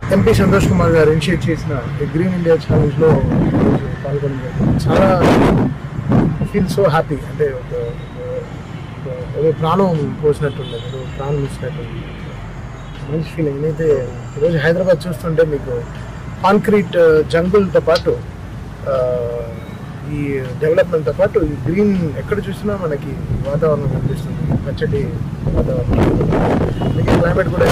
MP Santosh Kumar గారు initiate చేసిన ఈ గ్రీన్ ఇండియా ఛాలెంజ్ లో ఈరోజు పాల్గొనడం జరిగింది. చాలా ఫీల్ సో హ్యాపీ అంటే ఒక ఒక- ఒక- ఏదో ప్రాణం పోసినట్టుంది ఏదో ప్రాణం ఇచ్చినట్టుంది మంచి ఫీలింగ్ అయితే ఈరోజు హైదరాబాద్ చూస్తుంటే మీకు కాంక్రీట్ జంగుల్తో పాటు ఆ, ఈ డెవలప్మెంట్తో పాటు ఈ గ్రీన్ ఎక్కడ చూసినా మనకి వాతావరణం కనిపిస్తుంది పచ్చటి వాతావరణం మీకు క్లైమేట్ కూడా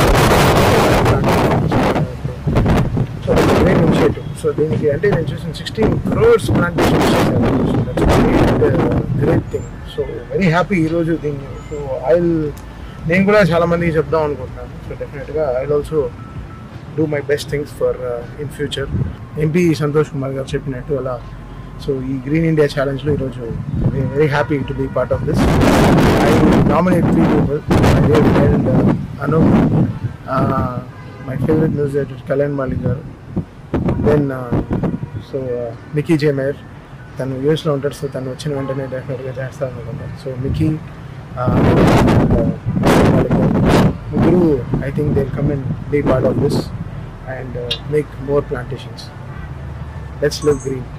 సో గ్రీన్ ఇనిషియేటివ్ సో దీనికి అంటే నేను చూసిన sixteen crores plantation great thing so very happy ఈరోజు దీన్ని సో ఆయిల్ నేను కూడా చాలా మందికి చెప్దాం అనుకుంటున్నాను సో డెఫినెట్గా I also do my best things for in future MP Santosh Kumar garu చెప్పినట్టు అలా సో ఈ గ్రీన్ ఇండియా ఛాలెంజ్లో ఈరోజు very happy to be part of this I nominate three people and అను my favourite news editor Kalyan Malik garu then so Mickey J Meyer తను యూఎస్లో ఉంటాడు so తను వచ్చిన వెంటనే డెఫినెట్గా చేస్తాను అనుకుంటాను సో మికీ ముగ్గురు I think they come and be part of this and make more plantations let's live green